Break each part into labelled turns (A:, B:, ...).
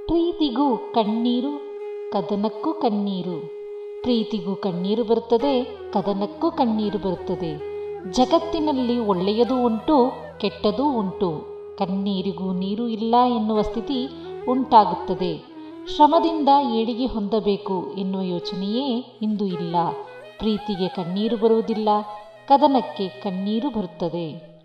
A: ಪ್ರೀತಿಗೂ ಕಣ್ಣೀರು ಕದನಕ್ಕೂ ಕಣ್ಣೀರು ಪ್ರೀತಿಗೂ ಕಣ್ಣೀರು ಬರುತ್ತದೆ ಕದನಕ್ಕೂ ಕಣ್ಣೀರು ಬರುತ್ತದೆ ಜಗತ್ತಿನಲ್ಲಿ ಒಳ್ಳೆಯದೂ ಉಂಟು ಕೆಟ್ಟದೂ ಉಂಟು ಕಣ್ಣೀರಿಗೂ ನೀರು ಇಲ್ಲ ಎನ್ನುವ ಸ್ಥಿತಿ ಉಂಟಾಗುತ್ತದೆ ಶ್ರಮದಿಂದ ಏಳಿಗೆ ಹೊಂದಬೇಕು ಎನ್ನುವ ಯೋಚನೆಯೇ ಇಂದು ಇಲ್ಲ ಪ್ರೀತಿಗೆ ಕಣ್ಣೀರು ಬರುವುದಿಲ್ಲ ಕದನಕ್ಕೆ ಕಣ್ಣೀರು ಬರುತ್ತದೆ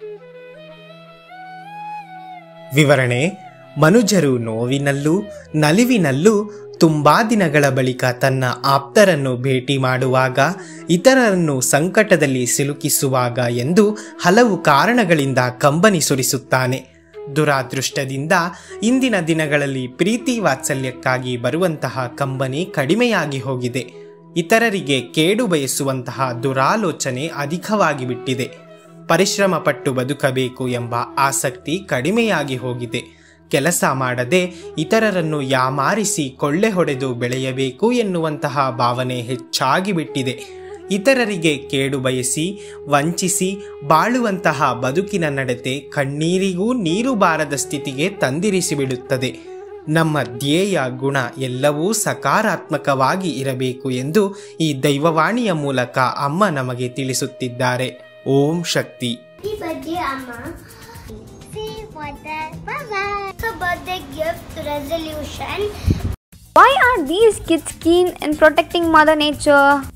B: ವಿವರಣೆ ಮನುಜರು ನೋವಿನಲ್ಲೂ ನಲಿವಿನಲ್ಲೂ ತುಂಬಾ ದಿನಗಳ ಬಳಿಕ ತನ್ನ ಆಪ್ತರನ್ನು ಭೇಟಿ ಮಾಡುವಾಗ ಇತರರನ್ನು ಸಂಕಟದಲ್ಲಿ ಸಿಲುಕಿಸುವಾಗ ಎಂದು ಹಲವು ಕಾರಣಗಳಿಂದ ಕಂಬನಿ ಸುರಿಸುತ್ತಾನೆ ದುರಾದೃಷ್ಟದಿಂದ ಇಂದಿನ ದಿನಗಳಲ್ಲಿ ಪ್ರೀತಿ ವಾತ್ಸಲ್ಯಕ್ಕಾಗಿ ಬರುವಂತಹ ಕಂಬನಿ ಕಡಿಮೆಯಾಗಿ ಹೋಗಿದೆ ಇತರರಿಗೆ ಕೇಡು ಬಯಸುವಂತಹ ದುರಾಲೋಚನೆ ಅಧಿಕವಾಗಿ ಬಿಟ್ಟಿದೆ ಪರಿಶ್ರಮ ಪಟ್ಟು ಬದುಕಬೇಕು ಎಂಬ ಆಸಕ್ತಿ ಕಡಿಮೆಯಾಗಿ ಹೋಗಿದೆ ಕೆಲಸ ಮಾಡದೆ ಇತರರನ್ನು ಯಾಮಾರಿಸಿ ಕೊಳ್ಳೆ ಹೊಡೆದು ಬೆಳೆಯಬೇಕು ಎನ್ನುವಂತಹ ಭಾವನೆ ಹೆಚ್ಚಾಗಿ ಬಿಟ್ಟಿದೆ ಇತರರಿಗೆ ಕೇಡು ಬಯಸಿ ವಂಚಿಸಿ ಬಾಳುವಂತಹ ಬದುಕಿನ ನಡತೆ ಕಣ್ಣೀರಿಗೂ ನೀರು ಬಾರದ ಸ್ಥಿತಿಗೆ ತಂದಿರಿಸಿಬಿಡುತ್ತದೆ ನಮ್ಮ ಧ್ಯೇಯ ಗುಣ ಎಲ್ಲವೂ ಸಕಾರಾತ್ಮಕವಾಗಿ ಇರಬೇಕು ಎಂದು ಈ ದೈವವಾಣಿಯ ಮೂಲಕ ಅಮ್ಮ ನಮಗೆ ತಿಳಿಸುತ್ತಿದ್ದಾರೆ ಓಂ ಶಕ್ತಿ
C: Happy birthday, Amma. See what the bye So birthday gift resolution.
D: Why are these kids keen in protecting Mother Nature?